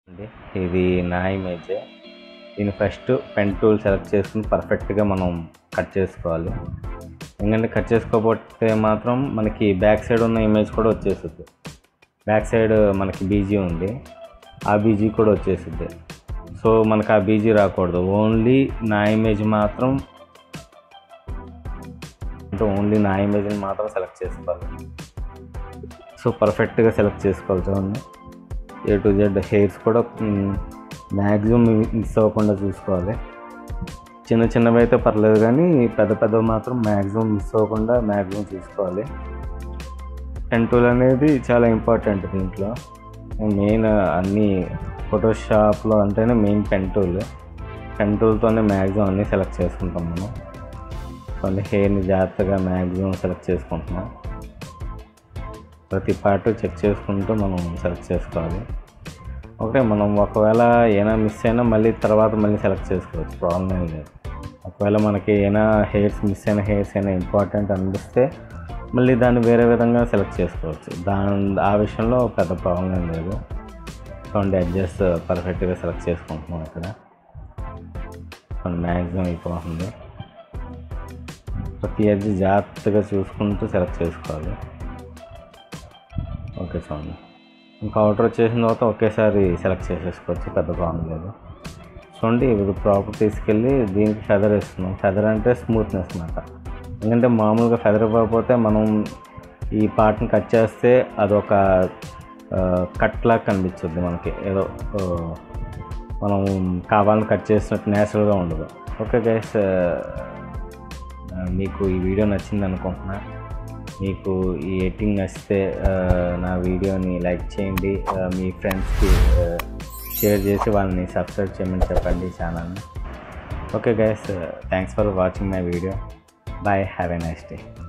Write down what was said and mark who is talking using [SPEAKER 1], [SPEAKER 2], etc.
[SPEAKER 1] అండి ఇది నా ఇమేజ్ దీన్ని ఫస్ట్ పెన్ టూల్ సెలెక్ట్ చేసుకుని పర్ఫెక్ట్గా మనం కట్ చేసుకోవాలి ఎందుకంటే కట్ చేసుకోకపోతే మాత్రం మనకి బ్యాక్ సైడ్ ఉన్న ఇమేజ్ కూడా వచ్చేస్తుంది బ్యాక్ సైడ్ మనకి బీజీ ఉంది ఆ బీజీ కూడా వచ్చేస్తుంది సో మనకు ఆ బీజీ రాకూడదు ఓన్లీ నా ఇమేజ్ మాత్రం అంటే ఓన్లీ నా ఇమేజ్ని మాత్రం సెలెక్ట్ చేసుకోవాలి సో పర్ఫెక్ట్గా సెలెక్ట్ చేసుకోవాలి చూడండి ఏ టు జెడ్ హెయిర్స్ కూడా మ్యాక్సిమం మిస్ అవ్వకుండా చూసుకోవాలి చిన్న చిన్నవి అయితే పర్లేదు కానీ పెద్ద పెద్దవి మాత్రం మ్యాక్సిమం మిస్ అవ్వకుండా మ్యాక్సిమం చూసుకోవాలి పెన్ టూల్ అనేది చాలా ఇంపార్టెంట్ దీంట్లో మెయిన్ అన్ని ఫోటోషాప్లో అంటేనే మెయిన్ పెన్ టూల్ పెన్ టూల్తోనే మ్యాక్సిమం అన్నీ సెలెక్ట్ చేసుకుంటాం మనం కొన్ని హెయిర్ని జాగ్రత్తగా మ్యాక్సిమం సెలెక్ట్ చేసుకుంటున్నాం ప్రతి పార్ట్ చెక్ చేసుకుంటూ మనం సెలెక్ట్ చేసుకోవాలి ఓకే మనం ఒకవేళ ఏమైనా మిస్ అయినా మళ్ళీ తర్వాత మళ్ళీ సెలెక్ట్ చేసుకోవచ్చు ప్రాబ్లం ఏం లేదు ఒకవేళ మనకి ఏమైనా హెయిర్స్ మిస్ అయిన హెయిర్స్ అయినా ఇంపార్టెంట్ అనిపిస్తే మళ్ళీ దాన్ని వేరే విధంగా సెలెక్ట్ చేసుకోవచ్చు దాని ఆ విషయంలో పెద్ద ప్రాబ్లం ఏం లేదు చూడండి అడ్జస్ట్ పర్ఫెక్ట్గా సెలెక్ట్ చేసుకుంటున్నాం ఇక్కడ మ్యాక్సిమం అయిపోతుంది ప్రతి ఎడ్జ్ జాగ్రత్తగా చూసుకుంటూ సెలెక్ట్ చేసుకోవాలి ఓకే చూడండి ఇంకా ఆర్డర్ వచ్చేసిన తర్వాత ఒకేసారి సెలెక్ట్ చేసేసుకోవచ్చు పెద్ద ప్రాబ్లం లేదు చూడండి ఇది ప్రాపర్ తీసుకెళ్ళి దీనికి ఫెదర్ ఇస్తున్నాం ఫెదర్ అంటే స్మూత్నెస్ అనమాట ఎందుకంటే మామూలుగా ఫెదర్ ఇవ్వకపోతే మనం ఈ పార్ట్ని కట్ చేస్తే అదొక కట్ లాగా కనిపించుద్ది మనకి ఏదో ఆ, మనం కావాలని కట్ చేసినట్టు నేచురల్గా ఉండదు ఓకే గైస్ మీకు ఈ వీడియో నచ్చింది అనుకుంటున్నా మీకు ఈ ఎడిటింగ్ నచ్చితే ఆ, నా వీడియోని లైక్ చేయండి ఆ, మీ ఫ్రెండ్స్కి షేర్ చేసి వాళ్ళని సబ్స్క్రైబ్ చేయమని చెప్పండి ఛానల్ని okay guys thanks for watching my video bye have a nice day